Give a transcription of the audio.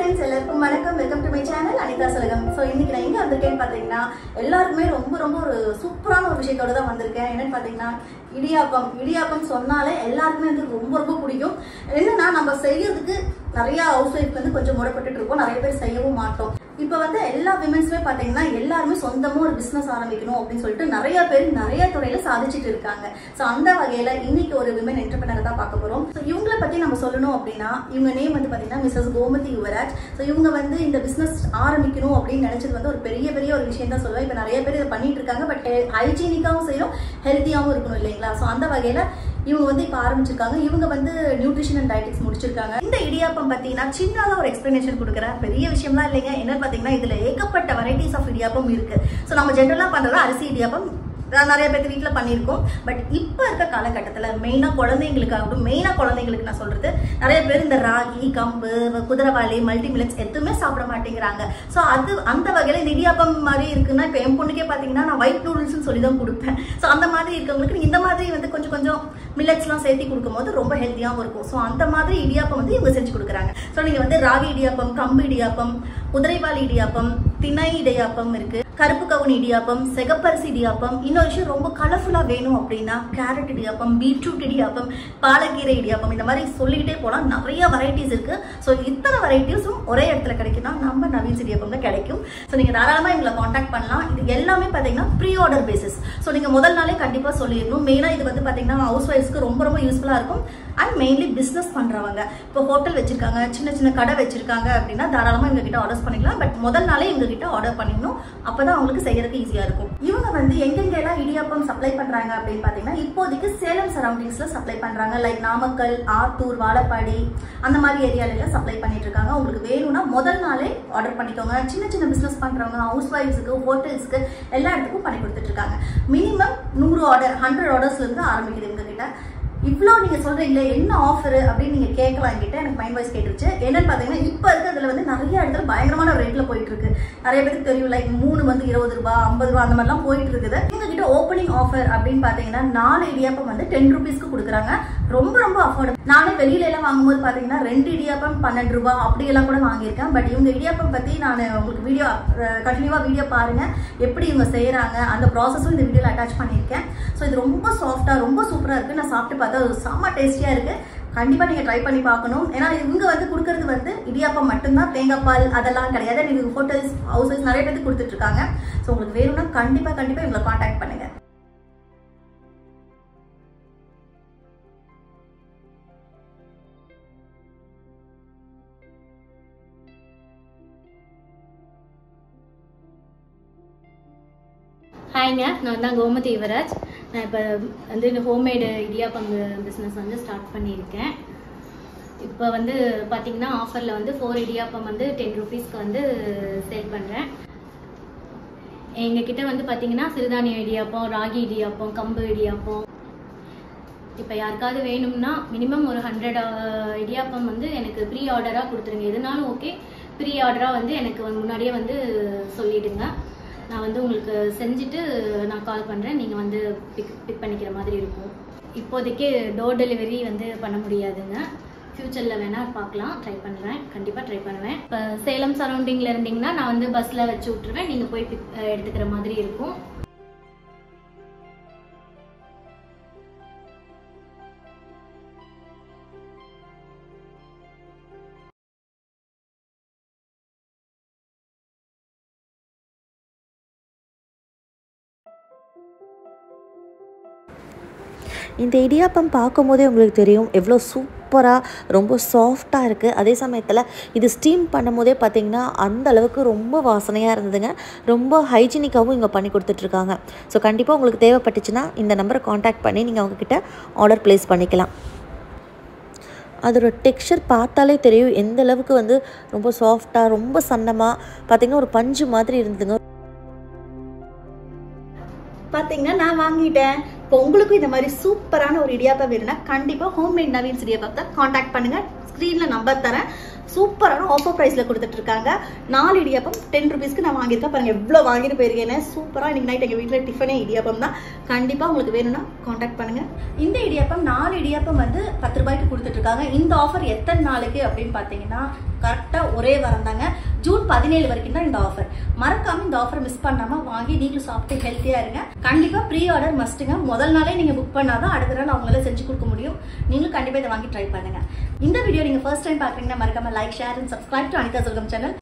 friends எல்லாருக்கும் வணக்கம் welcome to my channel Anitha Salagam so இன்னைக்கு நான் எங்க வந்திருக்கேன்னு பார்த்தீங்கன்னா எல்லாருக்குமே ரொம்ப ரொம்ப ஒரு சூப்பரான ஒரு விஷயத்தோட தான் வந்திருக்கேன் என்னன்னு பார்த்தீங்கன்னா இடியாப்பம் இடியாப்பம் சொன்னாலே எல்லாருக்குமே வந்து ரொம்ப ரொம்ப பிடிக்கும் என்னன்னா நம்ம செய்யறதுக்கு நிறைய ஹவுஸ் ஒய்ஃப் வந்து கொஞ்சம் முடப்பட்டு இருப்போம் நிறைய பேர் செய்யவும் மாட்டோம் இப்போ வந்து எல்லா விமென்ஸுமே பார்த்தீங்கன்னா எல்லாருமே சொந்தமாக ஒரு பிஸ்னஸ் ஆரம்பிக்கணும் அப்படின்னு சொல்லிட்டு நிறைய பேர் நிறைய துறையில சாதிச்சுட்டு இருக்காங்க ஸோ அந்த வகையில் இன்னைக்கு ஒரு விமன் என்டர்பிரினர் தான் பார்க்க போகிறோம் ஸோ இவங்களை பற்றி நம்ம சொல்லணும் அப்படின்னா இவங்க நேம் வந்து பார்த்தீங்கன்னா மிஸ்ஸஸ் கோமதி யுவராஜ் ஸோ இவங்க வந்து இந்த பிஸ்னஸ் ஆரம்பிக்கணும் அப்படின்னு நினைச்சது வந்து ஒரு பெரிய பெரிய ஒரு விஷயம் தான் சொல்லுவேன் இப்போ நிறைய பேர் இதை பண்ணிட்டு இருக்காங்க பட் ஹைஜீனிக்காகவும் செய்யணும் ஹெல்த்தியாகவும் இருக்கணும் இல்லைங்களா ஸோ அந்த வகையில் இவங்க வந்து இப்போ ஆரம்பிச்சிருக்காங்க இவங்க வந்து நியூட்ரிஷன் அண்ட் டயட்டிக்ஸ் முடிச்சிருக்காங்க இந்த இடியாப்பம் பார்த்தீங்கன்னா சின்னதாக ஒரு எக்ஸ்பிளனேஷன் கொடுக்குறேன் பெரிய விஷயம்லாம் இல்லைங்க என்னன்னு பார்த்தீங்கன்னா இதில் ஏகப்பட்ட வெரைட்டிஸ் ஆஃப் இடியாப்பம் இருக்கு ஸோ நம்ம ஜென்ரலாக பண்ணுறது அரிசி இடியாப்பம் நான் நிறைய பேர் வீட்டில் பண்ணியிருக்கோம் பட் இப்போ இருக்க காலகட்டத்தில் மெயினாக குழந்தைங்களுக்காகட்டும் மெயினாக குழந்தைங்களுக்கு நான் சொல்கிறது நிறைய பேர் இந்த ராகி கம்பு குதிரவாளி மல்டி மில்லட்ஸ் எதுவுமே சாப்பிட மாட்டேங்கிறாங்க ஸோ அது அந்த வகையில் இந்த இடியாப்பம் மாதிரி இருக்குன்னா இப்போ என் பொண்ணுக்கே பார்த்தீங்கன்னா நான் ஒயிட் நூடுல்ஸ்னு சொல்லி தான் கொடுப்பேன் ஸோ அந்த மாதிரி இருக்கவங்களுக்கு நீங்க இந்த மாதிரி வந்து கொஞ்சம் கொஞ்சம் மில்லட்ஸ்லாம் சேர்த்து கொடுக்கும்போது ரொம்ப ஹெல்த்தியாகவும் இருக்கும் ஸோ அந்த மாதிரி இடியாப்பம் வந்து இவங்க செஞ்சு கொடுக்குறாங்க ஸோ நீங்கள் வந்து ராகி இடியாப்பம் கம்பு இடியாப்பம் குதிரைவாளி இடியாப்பம் திணை இடியாப்பம் இருக்கு கருப்பு கவுனி இடியாப்பம் செகப்பரிசி இடியாப்பம் இன்னொரு விஷயம் ரொம்ப கலர்ஃபுல்லாக வேணும் அப்படின்னா கேரட் இடியாப்பம் பீட்ரூட் இடியாப்பம் பாலக்கீரை இடியாப்பம் இந்த மாதிரி சொல்லிக்கிட்டே போகலாம் நிறைய வெரைட்டிஸ் இருக்கு ஸோ இத்தனை வெரைட்டிஸும் ஒரே இடத்துல கிடைக்குன்னா நம்ம நவீன் இடியாப்பம் தான் கிடைக்கும் ஸோ நீங்கள் தாராளமாக எங்களை காண்டாக்ட் பண்ணலாம் இது எல்லாமே பார்த்தீங்கன்னா ப்ரீ ஆர்டர் பேசிஸ் ஸோ நீங்கள் முதல் நாளே கண்டிப்பாக சொல்லிடணும் மெயினாக இது வந்து பார்த்தீங்கன்னா ஹவுஸ் ஒய்ஃப்ஸ்க்கு ரொம்ப ரொம்ப யூஸ்ஃபுல்லாக இருக்கும் அண்ட் மெயின்லி பிஸ்னஸ் பண்ணுறவங்க இப்போ ஹோட்டல் வச்சிருக்காங்க சின்ன சின்ன கடை வச்சிருக்காங்க அப்படின்னா தாராளமாக எங்க கிட்ட ஆர்டர்ஸ் பண்ணிக்கலாம் பட் முதல் நாளே எங்க கிட்ட ஆர்டர் பண்ணிடணும் அப்பதான் அவங்களுக்கு செய்யறதுக்கு ஈஸியாக இருக்கும் இவங்க வந்து எங்கெங்கெல்லாம் இடியாப்பம் சப்ளை பண்றாங்க அப்படின்னு பார்த்தீங்கன்னா இப்போதைக்கு சேலம் சரௌண்டிங்ஸ்ல சப்ளை பண்றாங்க லைக் நாமக்கல் ஆத்தூர் வாழப்பாடி அந்த மாதிரி ஏரியால எல்லாம் சப்ளை பண்ணிட்டு இருக்காங்க உங்களுக்கு வேணும்னா முதல் நாளே ஆர்டர் பண்ணிக்கோங்க சின்ன சின்ன பிசினஸ் பண்றவங்க ஹவுஸ் ஒய்ஃப்ஸுக்கு ஹோட்டல்ஸ்க்கு எல்லா இடத்துக்கும் பண்ணி கொடுத்துட்டு இருக்காங்க மினிமம் நூறு ஆர்டர் ஹண்ட்ரட் ஆர்டர்ஸ்ல இருந்து ஆரம்பிக்குது எங்க கிட்ட இவ்வளோ நீங்க சொல்றீங்களே என்ன ஆஃபர் அப்படின்னு நீங்க கேட்கலாம் என்கிட்ட எனக்கு மைண்ட் வாய்ஸ் கேட்டுருச்சு என்னன்னு பாத்தீங்கன்னா இப்போ இருக்கிறதுல வந்து நிறைய இடத்துல பயங்கரமான ரேட்ல போயிட்டு இருக்கு நிறைய பேருக்கு தெரியும் லைக் மூணு வந்து இருபது ரூபாய் ஐம்பது ரூபாய் அந்த மாதிரிலாம் போயிட்டு இருக்குது எங்க கிட்ட ஓப்பனிங் ஆஃபர் அப்படின்னு பாத்தீங்கன்னா நாலு இடியாப்பம் வந்து டென் ருபீஸ்க்கு கொடுக்குறாங்க ரொம்ப ரொம்ப அஃபோர்டபுள் நானே வெளியில எல்லாம் வாங்கும்போது பாத்தீங்கன்னா ரெண்டு இடியாப்பம் பன்னெண்டு ரூபாய் அப்படி எல்லாம் கூட வாங்கியிருக்கேன் பட் இவங்க இடியாப்பம் பத்தி நான் உங்களுக்கு வீடியோ கண்டினியூவா வீடியோ பாருங்க எப்படி இவங்க செய்யறாங்க அந்த ப்ராசஸும் இந்த வீடியோல அட்டாச் பண்ணியிருக்கேன் ஸோ இது ரொம்ப சாஃப்டா ரொம்ப சூப்பரா இருக்கு நான் சாப்பிட்டு பார்த்தா அது செம்ம டேஸ்டியா இருக்கு கண்டிப்பா நீங்க ட்ரை பண்ணி பார்க்கணும் ஏன்னா இவங்க வந்து கொடுக்கறது வந்து இடியாப்பம் மட்டும்தான் தேங்காய் பால் அதெல்லாம் கிடையாது நீங்க ஹோட்டல்ஸ் ஹவுசஸ் நிறைய பேருக்கு கொடுத்துட்டு இருக்காங்க ஸோ உங்களுக்கு வேணும்னா கண்டிப்பா கண்டிப்பா இவங்களை காண்டாக்ட் பண்ணுங்க ஹாய்ங்க நான் தான் கோமதி யுவராஜ் நான் இப்போ வந்து இந்த ஹோம்மேடு இடியாப்பம் பிஸ்னஸ் வந்து ஸ்டார்ட் பண்ணியிருக்கேன் இப்போ வந்து பார்த்தீங்கன்னா ஆஃபரில் வந்து ஃபோர் இடியாப்பம் வந்து டென் ருபீஸ்க்கு வந்து சேல் பண்ணுறேன் எங்ககிட்ட வந்து பார்த்தீங்கன்னா சிறுதானிய இடியாப்பம் ராகி இடியாப்பம் கம்பு இடியாப்பம் இப்போ யாருக்காவது வேணும்னா மினிமம் ஒரு ஹண்ட்ரட் இடியாப்பம் வந்து எனக்கு ப்ரீ ஆர்டராக கொடுத்துருங்க எதுனாலும் ஓகே ப்ரீ ஆர்டராக வந்து எனக்கு வந்து முன்னாடியே வந்து சொல்லிடுங்க நான் வந்து உங்களுக்கு செஞ்சுட்டு நான் கால் பண்ணுறேன் நீங்கள் வந்து பிக் பிக் பண்ணிக்கிற மாதிரி இருக்கும் இப்போதைக்கு டோர் டெலிவரி வந்து பண்ண முடியாதுங்க ஃப்யூச்சரில் வேணால் பார்க்கலாம் ட்ரை பண்ணுறேன் கண்டிப்பாக ட்ரை பண்ணுவேன் இப்போ சேலம் சரௌண்டிங்கில் இருந்தீங்கன்னா நான் வந்து பஸ்ஸில் வச்சு விட்ருவேன் நீங்கள் போய் பிக் எடுத்துக்கிற மாதிரி இருக்கும் இந்த இடியாப்பம் பார்க்கும்போதே உங்களுக்கு தெரியும் எவ்வளோ சூப்பராக ரொம்ப சாஃப்டாக இருக்குது அதே சமயத்தில் இது ஸ்டீம் பண்ணும்போதே பார்த்திங்கன்னா அந்த அளவுக்கு ரொம்ப வாசனையாக இருந்ததுங்க ரொம்ப ஹைஜீனிக்காகவும் இங்கே பண்ணி கொடுத்துட்ருக்காங்க ஸோ கண்டிப்பாக உங்களுக்கு தேவைப்பட்டுச்சுன்னா இந்த நம்பரை காண்டாக்ட் பண்ணி நீங்கள் அவங்கக்கிட்ட ஆர்டர் ப்ளேஸ் பண்ணிக்கலாம் அதோட டெக்ஸ்சர் பார்த்தாலே தெரியும் எந்த அளவுக்கு வந்து ரொம்ப சாஃப்டாக ரொம்ப சன்னமாக பார்த்திங்கன்னா ஒரு பஞ்சு மாதிரி இருந்ததுங்க பாத்தீங்கன்னா நான் வாங்கிட்டேன் இப்போ உங்களுக்கும் இந்த மாதிரி சூப்பரான ஒரு இடியாப்பம் வேணும்னா கண்டிப்பா ஹோம்மேட் நவீன்ஸ் இடியாப்பத்தை காண்டாக்ட் பண்ணுங்க ஸ்க்ரீன்ல நம்பர் தரேன் சூப்பரான ஆஃபர் ப்ரைஸ்ல கொடுத்துட்டு இருக்காங்க நாலு இடியாப்பம் டென் ருபீஸ்க்கு நான் வாங்கியிருக்கேன் பாருங்க எவ்வளோ வாங்கிட்டு போயிருக்கேன் சூப்பரா இன்னைக்கு நைட் எங்க வீட்டில் டிஃபனே இடியாப்பம் தான் கண்டிப்பா உங்களுக்கு வேணும்னா காண்டாக்ட் பண்ணுங்க இந்த இடியாப்பம் நாலு இடியாப்பம் வந்து பத்து ரூபாய்க்கு கொடுத்துட்டு இருக்காங்க இந்த ஆஃபர் எத்தனை நாளைக்கு அப்படின்னு பார்த்தீங்கன்னா கரெக்டா ஒரே வாரம் தாங்க ஜூன் பதினேழு வரைக்கும் தான் இந்த ஆஃபர் மறக்காம இந்த ஆஃபர் மிஸ் பண்ணாம வாங்கி நீங்களும் சாப்பிட்டு ஹெல்த்தியா இருங்க கண்டிப்பா ப்ரீ ஆர்டர் மஸ்ட்டுங்க முதல் நாளே நீங்க புக் பண்ணாதான் அடுத்த நாள் அவங்களால செஞ்சு கொடுக்க முடியும் நீங்களும் கண்டிப்பா இதை வாங்கி ட்ரை பண்ணுங்க இந்த வீடியோ நீங்க ஃபர்ஸ்ட் டைம் பாக்குறீங்கன்னா மறக்காம like share and subscribe to Anitha Salagam channel